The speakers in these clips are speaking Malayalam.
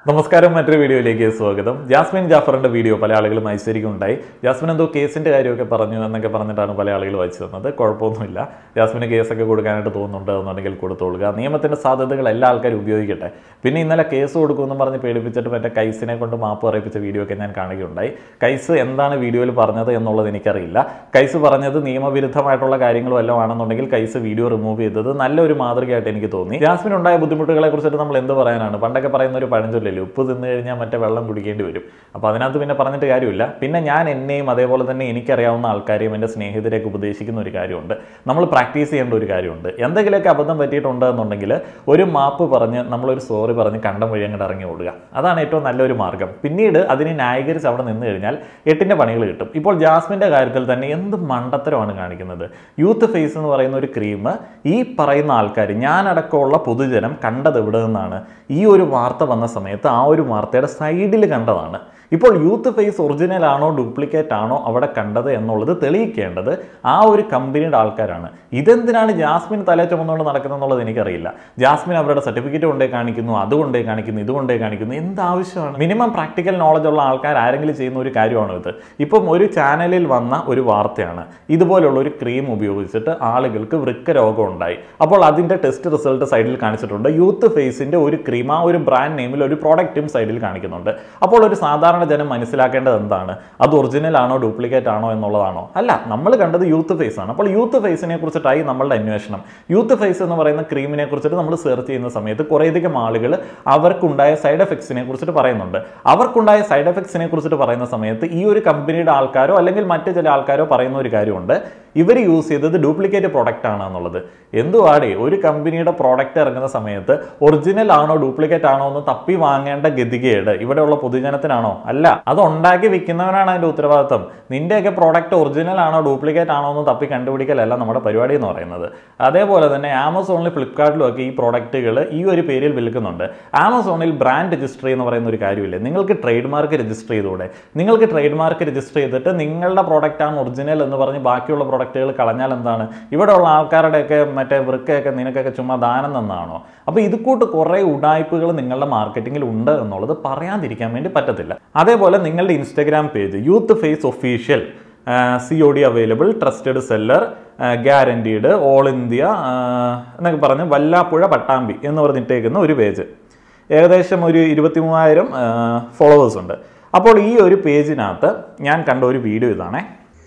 നമസ്കാരം മറ്റൊരു വീഡിയോയിലേക്ക് സ്വാഗതം ജാസ്മിൻ ജാഫറിന്റെ വീഡിയോ പല ആളുകളും ഉണ്ടായി ജാസ്മിൻ എന്തോ കേസിന്റെ കാര്യമൊക്കെ പറഞ്ഞു എന്നൊക്കെ പറഞ്ഞിട്ടാണ് പല ആളുകൾ വായിച്ചു തന്നത് കുഴപ്പമൊന്നുമില്ല ജാസ്മിന് കേസൊക്കെ കൊടുക്കാനായിട്ട് തോന്നുന്നുണ്ട് എന്നുണ്ടെങ്കിൽ കൊടുത്തോളുക നിയമത്തിന്റെ സാധ്യതകൾ എല്ലാ ആൾക്കാരും ഉപയോഗിക്കട്ടെ പിന്നെ ഇന്നലെ കേസ് കൊടുക്കുമെന്ന് പറഞ്ഞ് പേടിപ്പിച്ചിട്ട് മറ്റേ കൈസിനെ കൊണ്ട് മാപ്പ് പറയിപ്പിച്ച വീഡിയോ ഒക്കെ ഞാൻ കാണുകയുണ്ടായി കൈസ് എന്താണ് വീഡിയോയിൽ പറഞ്ഞത് എന്നുള്ളത് എനിക്കറിയില്ല കൈസ് പറഞ്ഞത് നിയമവിരുദ്ധമായിട്ടുള്ള കാര്യങ്ങൾ വല്ലതും ആണെന്നുണ്ടെങ്കിൽ കൈസ് വീഡിയോ റിമൂവ് ചെയ്തത് നല്ലൊരു മാതൃകയായിട്ട് എനിക്ക് തോന്നി ജാസ്മിൻ ഉണ്ടായ ബുദ്ധിമുട്ടുകളെ കുറിച്ചിട്ട് നമ്മൾ എന്ത് പറയാനാണ് പണ്ടൊക്കെ പറയുന്ന ഒരു പഴഞ്ചൊല്ലില്ലേ ഉപ്പ് തിന്നു കഴിഞ്ഞാൽ മറ്റേ വെള്ളം കുടിക്കേണ്ടി വരും അപ്പോൾ അതിനകത്ത് പിന്നെ പറഞ്ഞിട്ട് കാര്യമില്ല പിന്നെ ഞാൻ എന്നെയും അതേപോലെ തന്നെ എനിക്കറിയാവുന്ന ആൾക്കാരെയും എൻ്റെ സ്നേഹിതരെയൊക്കെ ഉപദേശിക്കുന്ന ഒരു കാര്യമുണ്ട് നമ്മൾ പ്രാക്ടീസ് ചെയ്യേണ്ട ഒരു കാര്യമുണ്ട് എന്തെങ്കിലുമൊക്കെ അബദ്ധം പറ്റിയിട്ടുണ്ട് എന്നുണ്ടെങ്കിൽ ഒരു മാപ്പ് പറഞ്ഞ് നമ്മളൊരു സോറി പറഞ്ഞ് കണ്ടം വഴി അങ്ങോട്ട് ഇറങ്ങി ഓടുക അതാണ് ഏറ്റവും നല്ലൊരു മാർഗ്ഗം പിന്നീട് അതിനെ ന്യായീകരിച്ച് അവിടെ നിന്ന് കഴിഞ്ഞാൽ എട്ടിൻ്റെ പണികൾ കിട്ടും ഇപ്പോൾ ജാസ്മിൻ്റെ കാര്യത്തിൽ തന്നെ എന്ത് മണ്ടത്തരമാണ് കാണിക്കുന്നത് യൂത്ത് ഫേസ് എന്ന് പറയുന്ന ഒരു ക്രീം ഈ പറയുന്ന ആൾക്കാർ ഞാനടക്കമുള്ള പൊതുജനം കണ്ടത് എവിടെ നിന്നാണ് ഈ ഒരു വാർത്ത വന്ന സമയത്ത് ആ ഒരു വാർത്തയുടെ സൈഡിൽ കണ്ടതാണ് ഇപ്പോൾ യൂത്ത് ഫേസ് ഒറിജിനൽ ആണോ ഡ്യൂപ്ലിക്കേറ്റ് ആണോ അവിടെ കണ്ടത് എന്നുള്ളത് തെളിയിക്കേണ്ടത് ആ ഒരു കമ്പനിയുടെ ആൾക്കാരാണ് ഇതെന്തിനാണ് ജാസ്മിൻ തലേ ചുമന്നുകൊണ്ട് നടക്കുന്നത് എന്നുള്ളത് എനിക്കറിയില്ല ജാസ്മിൻ അവരുടെ സർട്ടിഫിക്കറ്റ് കൊണ്ടേ കാണിക്കുന്നു അതുകൊണ്ടേ കാണിക്കുന്നു ഇതുകൊണ്ടേ കാണിക്കുന്നു എന്ത് ആവശ്യമാണ് മിനിമം പ്രാക്ടിക്കൽ നോളജ് ഉള്ള ആൾക്കാർ ആരെങ്കിലും ചെയ്യുന്ന ഒരു കാര്യമാണ് ഇത് ഇപ്പം ഒരു ചാനലിൽ വന്ന ഒരു വാർത്തയാണ് ഇതുപോലുള്ള ഒരു ക്രീം ഉപയോഗിച്ചിട്ട് ആളുകൾക്ക് വൃക്ക രോഗം ഉണ്ടായി അപ്പോൾ അതിൻ്റെ ടെസ്റ്റ് റിസൾട്ട് സൈഡിൽ കാണിച്ചിട്ടുണ്ട് യൂത്ത് ഫേസിൻ്റെ ഒരു ക്രീം ആ ഒരു ബ്രാൻഡ് നെയിമിൽ ഒരു പ്രോഡക്റ്റും സൈഡിൽ കാണിക്കുന്നുണ്ട് അപ്പോൾ ഒരു സാധാരണ ജനം മനസ്സിലാക്കേണ്ടത് എന്താണ് അത് ഒറിജിനൽ ആണോ ഡ്യൂപ്ലിക്കേറ്റ് ആണോ എന്നുള്ളതാണോ അല്ല നമ്മൾ കണ്ടത് യൂത്ത് ഫേസ് ആണ് അപ്പോൾ യൂത്ത് ഫേസിനെ കുറിച്ചിട്ടായി നമ്മളുടെ അന്വേഷണം യൂത്ത് ഫേസ് എന്ന് പറയുന്ന ക്രീമിനെ കുറിച്ചിട്ട് നമ്മൾ സെർച്ച് ചെയ്യുന്ന സമയത്ത് കുറേയധികം ആളുകൾ അവർക്കുണ്ടായ സൈഡ് എഫക്ട്സിനെ കുറിച്ചിട്ട് പറയുന്നുണ്ട് അവർക്കുണ്ടായ സൈഡ് എഫക്ട്സിനെ കുറിച്ചിട്ട് പറയുന്ന സമയത്ത് ഈ ഒരു കമ്പനിയുടെ ആൾക്കാരോ അല്ലെങ്കിൽ മറ്റു ചില ആൾക്കാരോ പറയുന്ന ഒരു കാര്യമുണ്ട് ഇവർ യൂസ് ചെയ്തത് ഡ്യൂപ്ലിക്കേറ്റ് പ്രൊഡക്റ്റ് ആണ് എന്നുള്ളത് എന്തുവാടേ ഒരു കമ്പനിയുടെ പ്രോഡക്റ്റ് ഇറങ്ങുന്ന സമയത്ത് ഒറിജിനൽ ആണോ ഡ്യൂപ്ലിക്കേറ്റ് ആണോ എന്ന് തപ്പി വാങ്ങേണ്ട ഗതികേട് ഇവിടെയുള്ള പൊതുജനത്തിനാണോ അല്ല അത് ഉണ്ടാക്കി വിൽക്കുന്നവനാണ് അതിന്റെ ഉത്തരവാദിത്തം നിന്റെയൊക്കെ പ്രോഡക്റ്റ് ഒറിജിനൽ ആണോ ഡ്യൂപ്ലിക്കേറ്റ് ആണോ എന്ന് തപ്പി കണ്ടുപിടിക്കലല്ല നമ്മുടെ പരിപാടി എന്ന് പറയുന്നത് അതേപോലെ തന്നെ ആമസോണിലും ഫ്ലിപ്കാർട്ടിലും ഒക്കെ ഈ പ്രോഡക്റ്റുകൾ ഈ ഒരു പേരിൽ വിൽക്കുന്നുണ്ട് ആമസോണിൽ ബ്രാൻഡ് രജിസ്റ്റർ എന്ന് പറയുന്ന ഒരു കാര്യമില്ലേ നിങ്ങൾക്ക് ട്രേഡ് മാർക്ക് രജിസ്റ്റർ ചെയ്തുകൂടെ നിങ്ങൾക്ക് ട്രേഡ് മാർക്ക് രജിസ്റ്റർ ചെയ്തിട്ട് നിങ്ങളുടെ പ്രോഡക്റ്റ് ആണ് ഒറിജിനൽ എന്ന് പറഞ്ഞ് ബാക്കിയുള്ള പ്രോഡക്റ്റുകൾ കളഞ്ഞാൽ എന്താണ് ഇവിടെയുള്ള ആൾക്കാരുടെയൊക്കെ മറ്റേ വൃക്കയൊക്കെ നിനക്കൊക്കെ ചുമ്മാ ദാനം തന്നാണോ അപ്പോൾ ഇത് കൂട്ട് കുറേ ഉടായ്പകൾ നിങ്ങളുടെ മാർക്കറ്റിങ്ങിൽ ഉണ്ട് എന്നുള്ളത് പറയാതിരിക്കാൻ വേണ്ടി പറ്റത്തില്ല അതേപോലെ നിങ്ങളുടെ Instagram page Youth Face official C O D available trusted seller guaranteed all India എന്നൊക്കെ പറഞ്ഞ് വല്ലാപ്പുഴ പട്ടാമ്പി എന്ന് പറഞ്ഞിട്ടേക്കുന്ന ഒരു പേജ് ഏകദേശം ഒരു ഇരുപത്തി മൂവായിരം ഫോളോവേഴ്സ് ഉണ്ട് അപ്പോൾ ഈ ഒരു പേജിനകത്ത് ഞാൻ കണ്ട ഒരു വീഡിയോ ഇതാണേ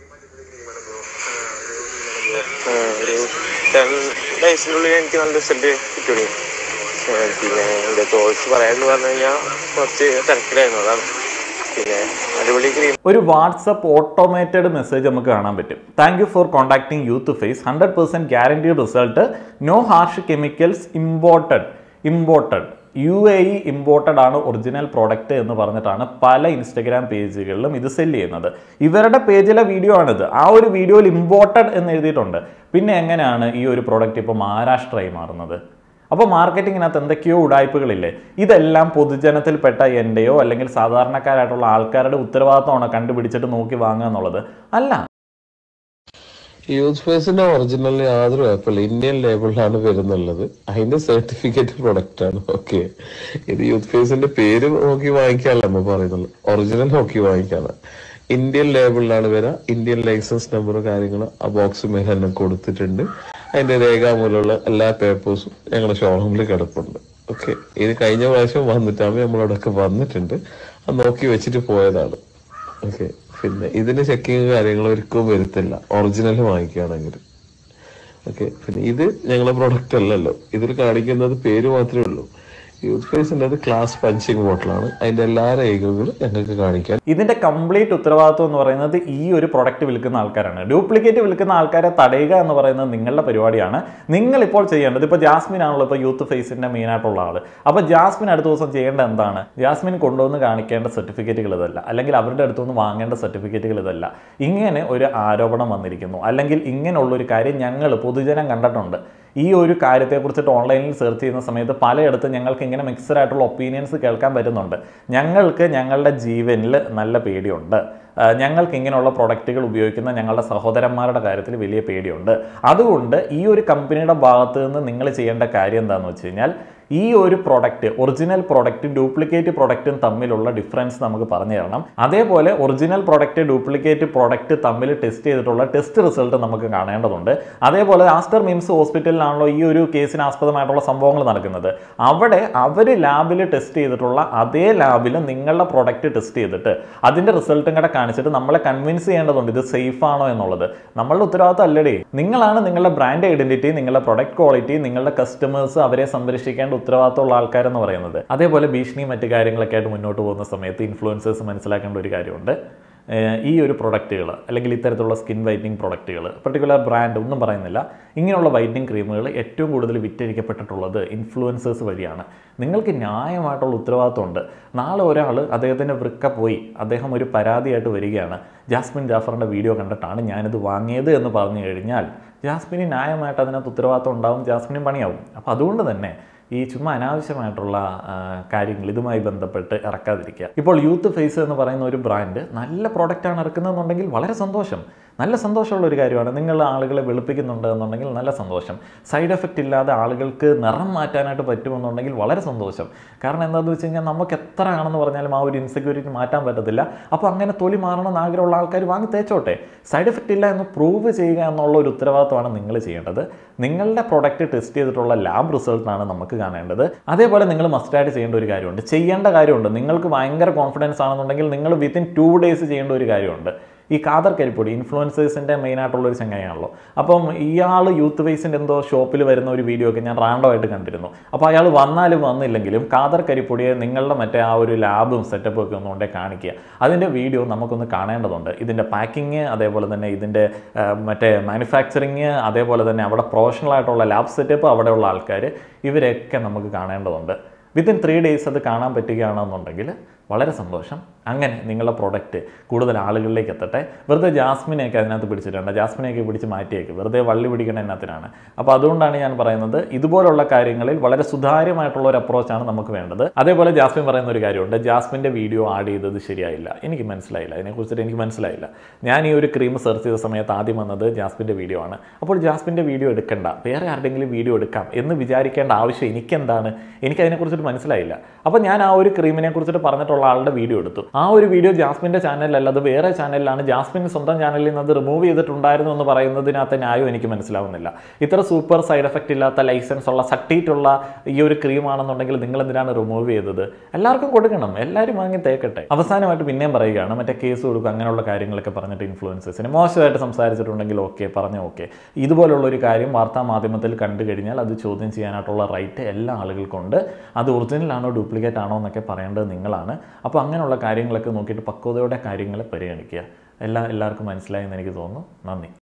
ഒരു ടെൻ ഡേയ്സിനുള്ളിൽ എനിക്ക് നല്ല റിസൾട്ട് കിട്ടുകയും പിന്നെ എൻ്റെ കോഴ്സ് പറയാമെന്ന് പറഞ്ഞു കഴിഞ്ഞാൽ കുറച്ച് തിരക്കിലായിരുന്നു അതാണ് പിന്നെ അടിപൊളി ക്രീം ഒരു വാട്സപ്പ് ഓട്ടോമേറ്റഡ് മെസ്സേജ് നമുക്ക് കാണാൻ പറ്റും thank you for contacting Youth Face hundred percent guarantee result no harsh chemicals imported imported U A E imported ആണ് ഒറിജിനൽ പ്രോഡക്റ്റ് എന്ന് പറഞ്ഞിട്ടാണ് പല ഇൻസ്റ്റഗ്രാം പേജുകളിലും ഇത് സെല് ചെയ്യുന്നത് ഇവരുടെ പേജിലെ വീഡിയോ ആണിത് ആ ഒരു വീഡിയോയിൽ ഇമ്പോർട്ടഡ് എന്ന് എഴുതിയിട്ടുണ്ട് പിന്നെ എങ്ങനെയാണ് ഈ ഒരു പ്രോഡക്റ്റ് ഇപ്പോൾ മഹാരാഷ്ട്രയായി മാറുന്നത് അപ്പോൾ മാർക്കറ്റിങ്ങിനകത്ത് എന്തൊക്കെയോ ഉടായ്പകളില്ലേ ഇതെല്ലാം പൊതുജനത്തിൽപ്പെട്ട എൻ്റെയോ അല്ലെങ്കിൽ സാധാരണക്കാരായിട്ടുള്ള ആൾക്കാരുടെ ഉത്തരവാദിത്തമാണോ കണ്ടുപിടിച്ചിട്ട് നോക്കി വാങ്ങുക എന്നുള്ളത് അല്ല യൂത്ത് ഫേസിന്റെ ഒറിജിനൽ യാതൊരു കുഴപ്പമില്ല ഇന്ത്യൻ ലേബിളിലാണ് വരുന്നുള്ളത് അതിന്റെ സർട്ടിഫിക്കറ്റ് പ്രൊഡക്റ്റ് ആണ് ഓക്കെ ഇത് യൂത്ത് ഫേസിന്റെ പേര് നോക്കി വാങ്ങിക്കാനല്ല നമ്മൾ പറയുന്നുള്ളൂ ഒറിജിനൽ നോക്കി വാങ്ങിക്കാണ് ഇന്ത്യൻ ലേബിളിലാണ് വരിക ഇന്ത്യൻ ലൈസൻസ് നമ്പർ കാര്യങ്ങൾ ആ ബോക്സ് മേലെ തന്നെ കൊടുത്തിട്ടുണ്ട് അതിന്റെ രേഖാമൂലമുള്ള എല്ലാ പേപ്പേഴ്സും ഞങ്ങളുടെ ഷോറൂമിൽ കിടപ്പുണ്ട് ഓക്കെ ഇത് കഴിഞ്ഞ പ്രാവശ്യം വന്നിട്ടാണ് നമ്മളവിടെയൊക്കെ വന്നിട്ടുണ്ട് അത് നോക്കി വെച്ചിട്ട് പോയതാണ് ഓക്കെ പിന്നെ ഇതിന് ചെക്കിങ് കാര്യങ്ങൾ ഒരിക്കലും വരുത്തില്ല ഒറിജിനൽ വാങ്ങിക്കുകയാണെങ്കിൽ ഓക്കെ പിന്നെ ഇത് ഞങ്ങളെ പ്രൊഡക്റ്റ് അല്ലല്ലോ ഇതിൽ കാണിക്കുന്നത് പേര് മാത്രമേ ഉള്ളൂ യൂത്ത് ഫേസിന്റെ അത് ക്ലാസ് പഞ്ചിങ് ബോട്ടിലാണ് അതിന്റെ എല്ലാ രേഖകളും ഞങ്ങൾക്ക് കാണിക്കാൻ ഇതിന്റെ കംപ്ലീറ്റ് ഉത്തരവാദിത്വം എന്ന് പറയുന്നത് ഈ ഒരു പ്രൊഡക്റ്റ് വിൽക്കുന്ന ആൾക്കാരാണ് ഡ്യൂപ്ലിക്കേറ്റ് വിൽക്കുന്ന ആൾക്കാരെ തടയുക എന്ന് പറയുന്നത് നിങ്ങളുടെ പരിപാടിയാണ് നിങ്ങൾ ഇപ്പോൾ ചെയ്യേണ്ടത് ഇപ്പോൾ ജാസ്മിൻ ആണല്ലോ ഇപ്പോൾ യൂത്ത് ഫേസിന്റെ മെയിൻ ആയിട്ടുള്ള ആൾ അപ്പോൾ ജാസ്മിൻ അടുത്ത ദിവസം ചെയ്യേണ്ട എന്താണ് ജാസ്മിൻ കൊണ്ടുവന്ന് കാണിക്കേണ്ട സർട്ടിഫിക്കറ്റുകൾ ഇതല്ല അല്ലെങ്കിൽ അവരുടെ അടുത്തുനിന്ന് വാങ്ങേണ്ട സർട്ടിഫിക്കറ്റുകൾ ഇതല്ല ഇങ്ങനെ ഒരു ആരോപണം വന്നിരിക്കുന്നു അല്ലെങ്കിൽ ഇങ്ങനെയുള്ള ഒരു കാര്യം ഞങ്ങൾ പൊതുജനം കണ്ടിട്ടുണ്ട് ഈ ഒരു കാര്യത്തെക്കുറിച്ചിട്ട് ഓൺലൈനിൽ സെർച്ച് ചെയ്യുന്ന സമയത്ത് പലയിടത്തും ഞങ്ങൾക്ക് ഇങ്ങനെ മിക്സഡ് ആയിട്ടുള്ള ഒപ്പീനിയൻസ് കേൾക്കാൻ പറ്റുന്നുണ്ട് ഞങ്ങൾക്ക് ഞങ്ങളുടെ ജീവനിൽ നല്ല പേടിയുണ്ട് ആ, ഞങ്ങൾക്ക് ഇങ്ങനെയുള്ള പ്രൊഡക്റ്റുകൾ ഉപയോഗിക്കുന്ന ഞങ്ങളുടെ സഹോദരന്മാരുടെ കാര്യത്തിൽ വലിയ പേടിയുണ്ട് അതുകൊണ്ട് ഈ ഒരു കമ്പനിയുടെ ഭാഗത്ത് നിന്ന് നിങ്ങൾ ചെയ്യേണ്ട കാര്യം എന്താണെന്ന് വെച്ച് കഴിഞ്ഞാൽ ഈ ഒരു പ്രൊഡക്റ്റ് ഒറിജിനൽ പ്രൊഡക്റ്റും ഡ്യൂപ്ലിക്കേറ്റ് പ്രൊഡക്റ്റും തമ്മിലുള്ള ഡിഫറൻസ് നമുക്ക് പറഞ്ഞു തരണം അതേപോലെ ഒറിജിനൽ പ്രൊഡക്റ്റ് ഡ്യൂപ്ലിക്കേറ്റ് പ്രൊഡക്റ്റ് തമ്മിൽ ടെസ്റ്റ് ചെയ്തിട്ടുള്ള ടെസ്റ്റ് റിസൾട്ട് നമുക്ക് കാണേണ്ടതുണ്ട് അതേപോലെ ആസ്റ്റർ മിംസ് ഹോസ്പിറ്റലിലാണല്ലോ ഈ ഒരു കേസിന് ആസ്പദമായിട്ടുള്ള സംഭവങ്ങൾ നടക്കുന്നത് അവിടെ അവർ ലാബിൽ ടെസ്റ്റ് ചെയ്തിട്ടുള്ള അതേ ലാബിൽ നിങ്ങളുടെ പ്രൊഡക്റ്റ് ടെസ്റ്റ് ചെയ്തിട്ട് അതിൻ്റെ റിസൾട്ടും കൂടെ കാണിച്ചിട്ട് നമ്മളെ കൺവിൻസ് ചെയ്യേണ്ടതുണ്ട് ഇത് സേഫ് ആണോ എന്നുള്ളത് നമ്മളുടെ ഉത്തരവാദിത്തം അല്ലടേ നിങ്ങളാണ് നിങ്ങളുടെ ബ്രാൻഡ് ഐഡന്റിറ്റി നിങ്ങളുടെ പ്രൊഡക്റ്റ് ക്വാളിറ്റി നിങ്ങളുടെ കസ്റ്റമേഴ്സ് അവരെ സംരക്ഷിക്കേണ്ട ഉത്തരവാദിത്തമുള്ള ആൾക്കാരെന്ന് പറയുന്നത് അതേപോലെ ഭീഷണിയും മറ്റു കാര്യങ്ങളൊക്കെ ആയിട്ട് മുന്നോട്ട് പോകുന്ന സമയത്ത് ഇൻഫ്ലുവൻസേഴ്സ് മനസ്സിലാക്കേണ്ട ഒരു കാര്യമുണ്ട് ഏഹ് ഈ ഒരു പ്രൊഡക്റ്റുകൾ അല്ലെങ്കിൽ ഇത്തരത്തിലുള്ള സ്കിൻ വൈറ്റനിങ് പ്രൊഡക്റ്റുകൾ പർട്ടിക്കുലർ ബ്രാൻഡ് ഒന്നും പറയുന്നില്ല ഇങ്ങനെയുള്ള വൈറ്റനിങ് ക്രീമുകൾ ഏറ്റവും കൂടുതൽ വിറ്റഴിക്കപ്പെട്ടിട്ടുള്ളത് ഇൻഫ്ലുവൻസേഴ്സ് വഴിയാണ് നിങ്ങൾക്ക് ന്യായമായിട്ടുള്ള ഉത്തരവാദിത്തമുണ്ട് നാളെ ഒരാൾ അദ്ദേഹത്തിൻ്റെ വൃക്ക പോയി അദ്ദേഹം ഒരു പരാതിയായിട്ട് വരികയാണ് ജാസ്മിൻ ജാഫറിൻ്റെ വീഡിയോ കണ്ടിട്ടാണ് ഞാനിത് വാങ്ങിയത് എന്ന് പറഞ്ഞു കഴിഞ്ഞാൽ ജാസ്മിന് ന്യായമായിട്ട് അതിനകത്ത് ഉത്തരവാദിത്തം ഉണ്ടാവും ജാസ്മിനും പണിയാവും അപ്പോൾ അതുകൊണ്ട് തന്നെ ഈ ചുമ്മാ അനാവശ്യമായിട്ടുള്ള ആ, കാര്യങ്ങൾ ഇതുമായി ബന്ധപ്പെട്ട് ഇറക്കാതിരിക്കുക ഇപ്പോൾ യൂത്ത് ഫേസ് എന്ന് പറയുന്ന ഒരു ബ്രാൻഡ് നല്ല പ്രോഡക്റ്റാണ് ഇറക്കുന്നതെന്നുണ്ടെങ്കിൽ വളരെ സന്തോഷം നല്ല സന്തോഷമുള്ള ഒരു കാര്യമാണ് നിങ്ങൾ ആളുകളെ വെളുപ്പിക്കുന്നുണ്ട് എന്നുണ്ടെങ്കിൽ നല്ല സന്തോഷം സൈഡ് എഫക്റ്റ് ഇല്ലാതെ ആളുകൾക്ക് നിറം മാറ്റാനായിട്ട് പറ്റുമെന്നുണ്ടെങ്കിൽ വളരെ സന്തോഷം കാരണം എന്താണെന്ന് വെച്ച് കഴിഞ്ഞാൽ നമുക്ക് എത്ര ആണെന്ന് പറഞ്ഞാലും ആ ഒരു ഇൻസെക്യൂരിറ്റി മാറ്റാൻ പറ്റത്തില്ല അപ്പോൾ അങ്ങനെ തൊലി മാറണമെന്ന് ആഗ്രഹമുള്ള ആൾക്കാർ വാങ്ങി തേച്ചോട്ടെ സൈഡ് എഫക്റ്റ് ഇല്ല എന്ന് പ്രൂവ് ചെയ്യുക എന്നുള്ള ഒരു ഉത്തരവാദിത്തമാണ് നിങ്ങൾ ചെയ്യേണ്ടത് നിങ്ങളുടെ പ്രൊഡക്റ്റ് ടെസ്റ്റ് ചെയ്തിട്ടുള്ള ലാബ് റിസൾട്ടാണ് നമുക്ക് കാണേണ്ടത് അതേപോലെ നിങ്ങൾ മസ്റ്റായിട്ട് ചെയ്യേണ്ട ഒരു കാര്യമുണ്ട് ചെയ്യേണ്ട കാര്യമുണ്ട് നിങ്ങൾക്ക് ഭയങ്കര കോൺഫിഡൻസ് ആണെന്നുണ്ടെങ്കിൽ നിങ്ങൾ വിത്തിൻ ടു ഡേയ്സ് ചെയ്യേണ്ട ഒരു കാര്യമുണ്ട് ഈ കാദർ കരിപ്പൊടി ഇൻഫ്ലുവൻസേഴ്സിൻ്റെ മെയിൻ ആയിട്ടുള്ള ഒരു ചങ്ങനെയാണല്ലോ അപ്പം ഇയാൾ യൂത്ത് വേസിൻ്റെ എന്തോ ഷോപ്പിൽ വരുന്ന ഒരു വീഡിയോ ഒക്കെ ഞാൻ റാൻഡോ ആയിട്ട് കണ്ടിരുന്നു അപ്പോൾ അയാൾ വന്നാലും വന്നില്ലെങ്കിലും കാദർ കരിപ്പൊടിയെ നിങ്ങളുടെ മറ്റേ ആ ഒരു ലാബും സെറ്റപ്പും ഒക്കെ ഒന്നുകൊണ്ടേ കാണിക്കുക അതിൻ്റെ വീഡിയോ നമുക്കൊന്ന് കാണേണ്ടതുണ്ട് ഇതിൻ്റെ പാക്കിങ് അതേപോലെ തന്നെ ഇതിൻ്റെ ആ, മറ്റേ മാനുഫാക്ചറിങ് അതേപോലെ തന്നെ അവിടെ പ്രൊഫഷണൽ ആയിട്ടുള്ള ലാബ് സെറ്റപ്പ് അവിടെയുള്ള ആൾക്കാർ ഇവരെയൊക്കെ നമുക്ക് കാണേണ്ടതുണ്ട് വിത്തിൻ ത്രീ ഡേയ്സ് അത് കാണാൻ പറ്റുകയാണെന്നുണ്ടെങ്കിൽ വളരെ സന്തോഷം അങ്ങനെ നിങ്ങളുടെ പ്രൊഡക്റ്റ് കൂടുതൽ ആളുകളിലേക്ക് എത്തട്ടെ വെറുതെ ജാസ്മിനെയൊക്കെ അതിനകത്ത് പിടിച്ചിട്ടുണ്ട് ജാസ്മിനെയൊക്കെ പിടിച്ച് മാറ്റിയേക്ക് വെറുതെ വള്ളി പിടിക്കണ എന്നതിനാണ് അപ്പോൾ അതുകൊണ്ടാണ് ഞാൻ പറയുന്നത് ഇതുപോലുള്ള കാര്യങ്ങളിൽ വളരെ സുതാര്യമായിട്ടുള്ള ഒരു അപ്രോച്ചാണ് നമുക്ക് വേണ്ടത് അതേപോലെ ജാസ്മിൻ പറയുന്ന ഒരു കാര്യമുണ്ട് ജാസ്മിൻ്റെ വീഡിയോ ആഡ് ചെയ്തത് ശരിയായില്ല എനിക്ക് മനസ്സിലായില്ല അതിനെക്കുറിച്ചിട്ട് എനിക്ക് മനസ്സിലായില്ല ഞാൻ ഈ ഒരു ക്രീം സെർച്ച് ചെയ്ത സമയത്ത് ആദ്യം വന്നത് ജാസ്മിൻ്റെ വീഡിയോ ആണ് അപ്പോൾ ജാസ്മിൻ്റെ വീഡിയോ എടുക്കണ്ട വേറെ ആരുടെങ്കിലും വീഡിയോ എടുക്കാം എന്ന് വിചാരിക്കേണ്ട ആവശ്യം എനിക്കെന്താണ് എനിക്ക് അതിനെക്കുറിച്ചിട്ട് മനസ്സിലായില്ല അപ്പോൾ ഞാൻ ആ ഒരു ക്രീമിനെ കുറിച്ചിട്ട് പറഞ്ഞിട്ടുള്ള ആളുടെ വീഡിയോ എടുത്തു ആ ഒരു വീഡിയോ ജാസ്മിൻ്റെ ചാനലിലല്ല അത് വേറെ ചാനലിലാണ് ജാസ്മിൻ സ്വന്തം ചാനലിൽ നിന്ന് അത് റിമൂവ് ചെയ്തിട്ടുണ്ടായിരുന്നു എന്ന് പറയുന്നതിനകത്ത് ന്യായം എനിക്ക് മനസ്സിലാവുന്നില്ല ഇത്ര സൂപ്പർ സൈഡ് എഫക്റ്റ് ഇല്ലാത്ത ലൈസൻസ് ഉള്ള സട്ടിയിട്ടുള്ള ഈ ഒരു ക്രീം ആണെന്നുണ്ടെങ്കിൽ നിങ്ങൾ എന്തിനാണ് റിമൂവ് ചെയ്തത് എല്ലാവർക്കും കൊടുക്കണം എല്ലാവരും വാങ്ങി തേക്കട്ടെ അവസാനമായിട്ട് പിന്നെയും പറയുകയാണ് മറ്റേ കേസ് കൊടുക്കുക അങ്ങനെയുള്ള കാര്യങ്ങളൊക്കെ പറഞ്ഞിട്ട് ഇൻഫ്ലുവൻസേഴ്സിന് മോശമായിട്ട് സംസാരിച്ചിട്ടുണ്ടെങ്കിൽ ഓക്കെ പറഞ്ഞു ഓക്കെ ഇതുപോലുള്ള ഒരു കാര്യം വാർത്താ മാധ്യമത്തിൽ കണ്ടു കഴിഞ്ഞാൽ അത് ചോദ്യം ചെയ്യാനായിട്ടുള്ള റൈറ്റ് എല്ലാ ആളുകൾക്കും ഉണ്ട് അത് ഒറിജിനൽ ആണോ ഡ്യൂപ്ലിക്കേറ്റ് ആണോ എന്നൊക്കെ പറയേണ്ടത് നിങ്ങളാണ് അപ്പോൾ അങ്ങനെയുള്ള കാര്യങ്ങളൊക്കെ നോക്കിയിട്ട് പക്വതയോടെ കാര്യങ്ങളെ പരിഗണിക്കുക എല്ലാ എല്ലാവർക്കും മനസ്സിലായെന്ന് എനിക്ക് തോന്നുന്നു നന്ദി